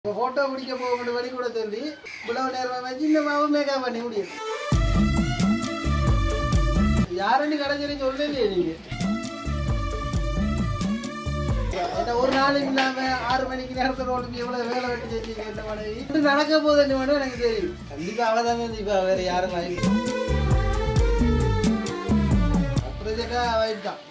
இப்போ ஃபோட்டோ பிடிக்க போகணும் வழி கூட சொல்லி இவ்வளவு நேரம் வச்சு இந்த மாவு மேக்கப் பண்ணி முடியும் யாருன்னு கடைஞ்சரி சொல்லலையே நீங்க என்ன ஒரு நாளும் இல்லாம ஆறு மணிக்கு நேரத்தில் ஓட்டு எவ்வளவு வேலை வெட்டி செஞ்சீங்க இந்த மனைவி இப்படி நடக்க போகுதுன்னு மட்டும் எனக்கு தெரியும் கண்டிப்பா அவ தானே இப்ப வேற யாரும் வாய்ப்பு அப்புறம் வாய்ப்பு தான்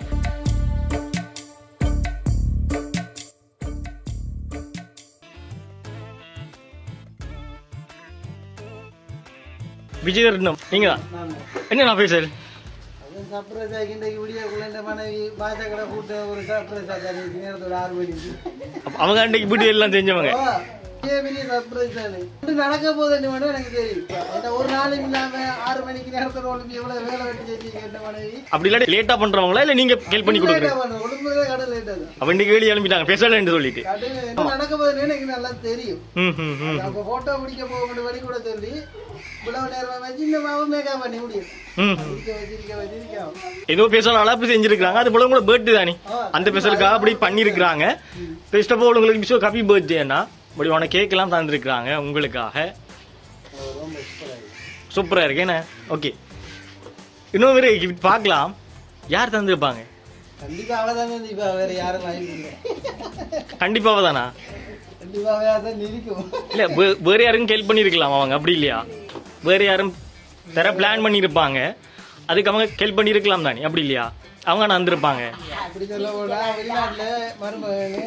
விஜயரத்னம் நீங்க தான் நான் என்ன நான் பேசுறது அது சர்ப்ரைஸ் ஆகி இன்றைக்கு விடியக்குள்ள இந்த மனைவி பாசக்கடை கூட்ட ஒரு சர்ப்ரைஸ் ஆச்சாரி நேரத்தோட ஆறு மணிக்கு அப்ப அவங்க அன்னைக்கு வீடியோ எல்லாம் செஞ்சவங்க ஓ, பெரிய பெரிய சர்ப்ரைஸ் தானே இப்படி நடக்க போகுதுன்னு மட்டும் எனக்கு தெரியும் என்ன ஒரு நாளும் இல்லாம ஆறு மணிக்கு நேரத்தோட ஒழுங்கு எவ்வளவு வேலை வெட்டி செஞ்சீங்க இந்த மனைவி அப்படி இல்லாட்டி லேட்டா பண்றவங்களா இல்ல நீங்க ஹெல்ப் பண்ணி கொடுக்குறீங்க ஒழுங்குமே கடல் லேட் அது அப்ப இன்னைக்கு வெளியே எழுப்பிட்டாங்க பேசலன்னு சொல்லிட்டு கடல் என்ன நடக்க போகுதுன்னு எனக்கு நல்லா தெரியும் ம் ம் ம் நம்ம போட்டோ பிடிக்க போகணும் வழி கூட சொல்லி இவ்வளவு நேரம் வச்சு இந்த மாவு மேக்கப் பண்ணி முடியும் ம் இருக்க வச்சிருக்க வச்சிருக்கோம் ஏதோ பேசலாம் அப்படி செஞ்சிருக்காங்க அது போல கூட பர்த்டே தானே அந்த பேசலுக்காக அப்படி பண்ணிருக்காங்க ஃபர்ஸ்ட் ஆஃப் ஆல் உங்களுக்கு விஷயம் ஹாப்பி பர்த்டேன்னா அப்படி உன கேக் எல்லாம் தந்திருக்காங்க உங்களுக்காக ரொம்ப சூப்பராக இருக்கு சூப்பரா இருக்கு என்ன ஓகே இன்னும் வேற gift பார்க்கலாம் யார் தந்திருப்பாங்க கண்டிப்பா அவ தானே இப்ப வேற யாரும் வாய்ப்பு இல்லை கண்டிப்பாக தானா கண்டிப்பா அவ தான் இருக்கும் இல்ல வே- வேற யாருக்கும் ஹெல்ப் பண்ணிருக்கலாம் அவங்க அப்படி இல்லையா வேற யாரும் தர பிளான் பண்ணியிருப்பாங்க அதுக்கு அவங்க ஹெல்ப் பண்ணிருக்கலாம் தானே அப்படி இல்லையா அவங்க நான் வந்திருப்பாங்க அப்படி சொல்ல போனா வெளிநாட்டுல மருமகனு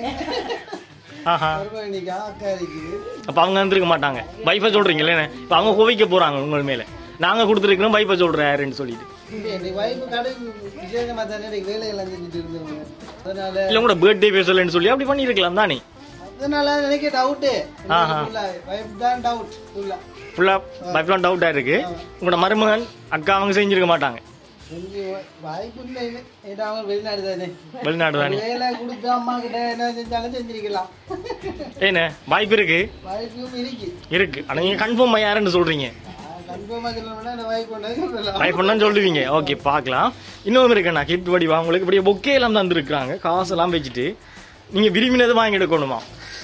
ஆஹா மருமகனிக்கா அக்கா இருக்குது அப்ப அவங்க வந்திருக்க மாட்டாங்க வைஃபை சொல்றீங்களே இப்ப அவங்க கோவிக்க போறாங்க உங்கள் மேல நாங்க கொடுத்துருக்கோம் வைஃபை சொல்றாருன்னு சொல்லிட்டு இந்த வாய்ப்பு கடை விசேஷமா தானே எனக்கு வேலையெல்லாம் செஞ்சுட்டு இருந்தவங்க அதனால இல்ல கூட பர்த்டே பேசலன்னு சொல்லி அப்படி பண்ணிருக்கலாம் தானே அதனால நினைக்க டவுட்டு ஆஹா. வைஃப் தான் டவுட் ஃபுல்லா ஃபுல்லா வைஃப்லாம் டவுட்டா இருக்கு உங்களோட மருமகன் அக்கா அவங்க செஞ்சிருக்க மாட்டாங்க கொஞ்சம் வாய்ப்பு இல்லை ஏன்னா அவங்க வெளிநாடு தானே வெளிநாடு தானே வேலை கொடுத்து அம்மா கிட்ட என்ன செஞ்சாலும் செஞ்சிருக்கலாம் ஏண்ணே வாய்ப்பு இருக்கு வாய்ப்பும் இருக்கு இருக்கு ஆனா நீங்க கன்ஃபார்ம் யாருன்னு சொல்றீங்க கன்ஃபார்மா சொல்லணும்னா இந்த வாய்ப்பு ஒன்று சொல்லலாம் ட்ரை பண்ணா சொல்லுவீங்க ஓகே பார்க்கலாம் இன்னொன்று இருக்குண்ணா கிஃப்ட் வடிவா உங்களுக்கு இப்படியே பொக்கே எல்லாம் தந்துருக்காங்க காசெல்லாம் வச்சுட்டு நீங்க விரும்பினது வாங்கி எடுக்கணுமா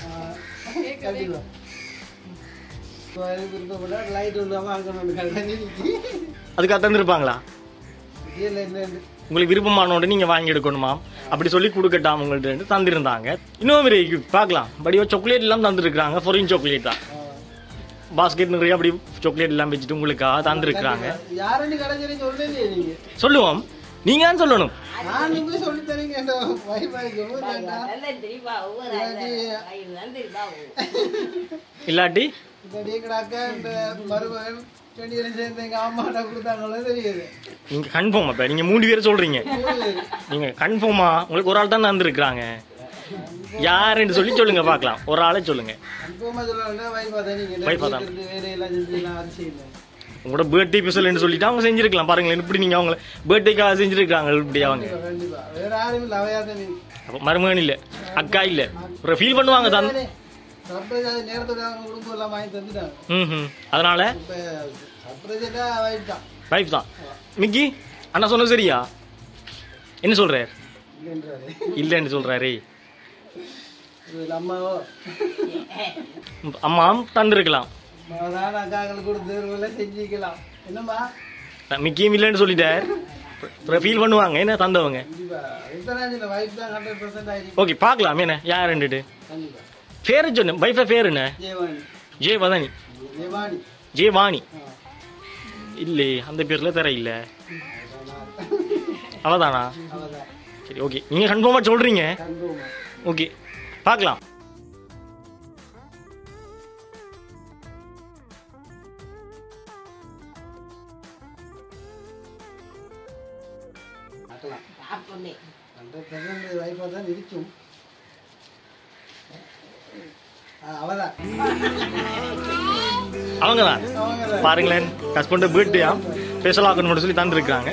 கண்டிப்பா இப்போ எனக்கு விருப்பப்பட்டா லைட் ஒன்று வாங்கணும்னு கல்யாணி அதுக்காக தந்துருப்பாங்களா இல்லை என்னன்னு உங்களுக்கு விருப்பமானோட நீங்க வாங்கி எடுக்கணுமா அப்படி சொல்லி கொடுக்கட்டாம் உங்கள்ட்ட தந்திருந்தாங்க இன்னொரு gift பார்க்கலாம் படிவா சாக்லேட் எல்லாம் தந்துருக்காங்க ஃபொரின் சாக்லேட் தான் பாஸ்கெட் நிறைய அப்படி சாக்லேட் எல்லாம் வச்சுட்டு உங்களுக்காக தந்திருக்காங்க யாருன்னு கடைஞ்சரி சொல்லலையே நீங்க சொல்லுவோம் நீங்க தான் சொல்லணும் நான் போய் சொல்லி தரீங்க என்ற வைஃபாய் சொல்லுவேன் இல்லாட்டி இந்த டீக்கடாக்க இந்த மருமகன் செடியில் சேர்ந்து எங்க அம்மாட்ட கொடுத்தாங்களோ தெரியுது நீங்க கன்ஃபார்ம் அப்ப நீங்க மூணு பேர் சொல்றீங்க நீங்க கன்ஃபார்மா உங்களுக்கு ஒரு ஆள் தான் தந்திருக்காங்க யாருன்னு சொல்லி சொல்லுங்க பார்க்கலாம் ஒரு ஆளை சொல்லுங்க கன்ஃபார்மா சொல்லணும்னா வைஃபா தான் நீங்க Wife ஆ தான். இருந்து வேலையெல்லாம் செஞ்சீங்கன்னா அதிசயம் இல்லை உங்களோட பர்த்டே ஸ்பெஷல்னு சொல்லிட்டு அவங்க செஞ்சிருக்கலாம் பாருங்களேன் இப்படி நீங்க அவங்க பர்த்டேக்காக செஞ்சிருக்காங்க இப்படி அவங்க கண்டிப்பா, கண்டிப்பா வேற யாரும் இல்லை அவையா தான் நீங்க அப்ப மருமகன் இல்ல அக்கா இல்ல ஒரு ஃபீல் பண்ணுவாங்க தான் சர்ப்ரைஸ் அது நேரத்தோட அவங்க குடும்பம் எல்லாம் வாங்கி தந்துட்டாங்க ம் ம். அதனால இப்ப சர்ப்ரைஸா வைஃப் தான் வைஃப் தான் மிக்கி அண்ணா சொன்னது சரியா என்ன சொல்றாரு இல்லைன்றாரு இல்லைன்னு சொல்றாரு இது அம்மாவோ அம்மாவும் தந்திருக்கலாம் அதான் அக்காக்கள் கொடுத்து எல்லாம் செஞ்சுக்கலாம் என்னம்மா மிக்கியும் இல்லைன்னு சொல்லிட்டார் ஃபீல் பண்ணுவாங்க என்ன தந்தவங்க கண்டிப்பா எத்தனை வைஃப் தான் ஹண்ட்ரட் பர்சன்ட் ஆயிருக்கு ஓகே பார்க்கலாம் என்ன யாருன்னுட்டு கண்டிப்பா பேரு சொன்ன வைஃபை பேர் என்ன ஜெயவாணி ஜே வதனி ஜெயவாணி ஜே வாணி ஆ. இல்லே அந்த பேர்ல தர இல்ல அவதானா அவதான் சரி ஓகே நீங்க கன்ஃபார்மா சொல்றீங்க கன்ஃபார்மா ஓகே பார்க்கலாம் பார்க்கலாம் ஹண்ட்ரட் பர்சன்ட் வைஃபாக தான் இருக்கும் ஆ, அவதான் அவங்க தான் அவங்க பாருங்களேன் ஹஸ்பண்ட் பர்த்டேயா ஸ்பெஷல் ஆகணும்னு சொல்லி தந்துருக்காங்க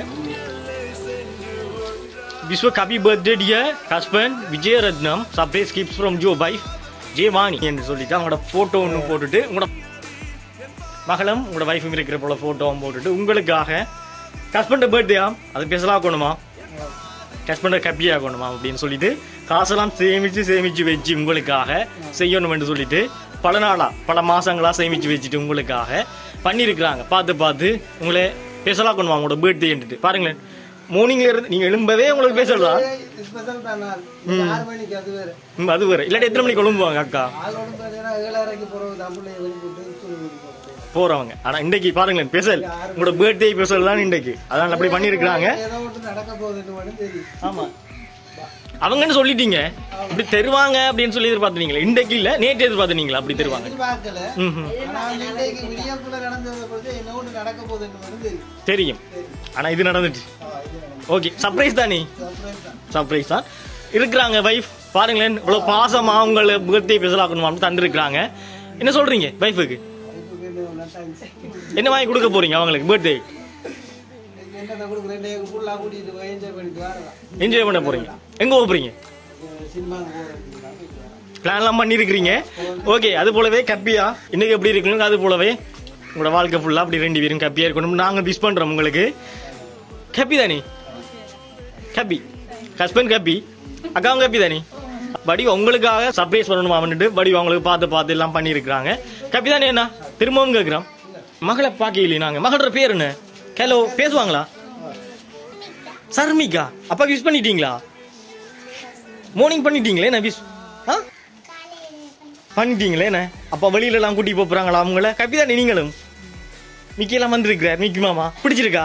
Vishwa happy birthday dear husband Vijayaratnam surprise gifts from ஜோ வைஃப் ஜே வாணி என்று சொல்லிட்டு அவங்களோட ஃபோட்டோ ஒன்று போட்டுட்டு உங்களோட மகளும் உங்களோட வைஃபும் இருக்கிற போல ஃபோட்டோவும் போட்டுட்டு உங்களுக்காக ஹஸ்பண்ட் பர்த்டேயா அது ஸ்பெஷல் ஆகணுமா ஹஸ்பண்டை ஹாப்பி ஆகணுமா அப்படின்னு சொல்லிட்டு காசெல்லாம் சேமிச்சு சேமிச்சு வச்சு உங்களுக்காக செய்யணும் என்று சொல்லிட்டு பல நாளா பல மாசங்களா சேமிச்சு வச்சுட்டு உங்களுக்காக பண்ணியிருக்கிறாங்க பார்த்து பார்த்து உங்களை ஸ்பெஷலாக கொண்டு வாங்க உங்களோட பர்த்டேன்ட்டு பாருங்களேன் மார்னிங்ல இருந்து நீங்க எழும்பவே உங்களுக்கு பேசலாம் ஸ்பெஷல் தான் நாள் இது ஆறு மணிக்கு அது வேற ம், அது வேற இல்லாட்டி எத்தனை மணிக்கு எழும்புவாங்க அக்கா ஆளோட பார்த்தீங்கன்னா ஏழரைக்கு போறோம் தமிழ்ல வெளி போட்டு ஸ்கூல் போட்டு போறவங்க ஆனா இன்னைக்கு பாருங்களேன் ஸ்பெஷல் உங்களோட பர்த்டே ஸ்பெஷல் தான் இன்னைக்கு அதான் அப்படி பண்ணியிருக்கிறாங்க ஏதோ ஒன்று நடக்க போகுதுன்னு மட்டும் தெரியும் ஆமா அவங்கன்னு சொல்லிட்டீங்க இப்படி தருவாங்க அப்படின்னு சொல்லி எதிர்பார்த்தீங்களா இன்றைக்கு இல்ல நேற்று எதிர்பார்த்தீங்களா அப்படி தருவாங்க எதிர்பார்க்கல ம் ம். ஆனா வந்து இன்றைக்கு விடியக்குள்ள நடந்ததை பொறுத்து என்ன ஒன்று நடக்க போகுதுன்னு மட்டும் தெரியும் தெரியும் ஆனா இது நடந்துச்சு ஆ, இது நடக்கும். ஓகே சர்ப்ரைஸ் தானே Surprise தான். சர்ப்ரைஸ் தான் இருக்கிறாங்க வைஃப் பாருங்களேன் இவ்வளவு பாசமா உங்களை பர்த்டே ஸ்பெஷல் ஆக்கணும் தந்துருக்காங்க என்ன சொல்றீங்க வைஃபுக்கு அதுக்கு என்ன நட்டாச்சு. என்ன வாங்கி கொடுக்க போறீங்க அவங்களுக்கு பர்த்டே இதுக்கு என்னத்தை கொடுக்குறேன் டேக்கு ஃபுல்லா கூட்டிட்டு போய் என்ஜாய் பண்ணிட்டு வரலாம் என்ஜாய் பண்ண போறீங்க எங்க போறீங்க சினிமாவுக்கு போகிறதுக்கு போயிட்டு வரலாம் பிளான்லாம் பண்ணியிருக்கிறீங்க ஓகே அது போலவே கப்பியா இன்னைக்கு எப்படி இருக்கணும் அது போலவே உங்களோட வாழ்க்கை ஃபுல்லாக அப்படி ரெண்டு பேரும் கப்பியாக இருக்கணும் நாங்கள் விஷ் பண்ணுறோம் உங்களுக்கு கப்பி தானே கப்பி ஹஸ்பண்ட் கப்பி அக்காவும் கப்பி தானே படி உங்களுக்காக சர்ப்ரைஸ் பண்ணணுமா வந்துட்டு படி உங்களுக்கு பார்த்து பார்த்து எல்லாம் பண்ணியிருக்கிறாங்க கப்பி தானே என்ன திரும்பவும் கேட்குறோம் மகளை பார்க்கலையே நாங்கள் மகளோட பேர் என்ன ஹலோ பேசுவாங்களா சர்மிகா அப்பா விஷ் பண்ணிட்டீங்களா மார்னிங் பண்ணிட்டீங்களே நான் விஷ் ஆ பண்ணிட்டீங்களே என்ன அப்பா வெளியில எல்லாம் கூட்டி போறாங்களா அவங்கள கப்பிதான் நீங்களும் மிக்கி எல்லாம் வந்திருக்கிறார் மிக்கி மாமா பிடிச்சிருக்கா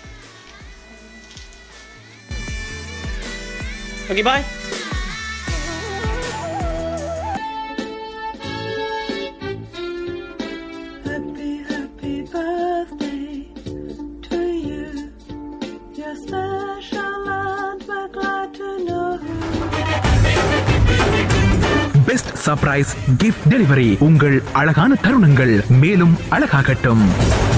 okay bye Happy, happy birthday to you. You're special and we're glad to know. Best surprise gift delivery உங்கள் அழகான தருணங்கள் மேலும் அழகாகட்டும்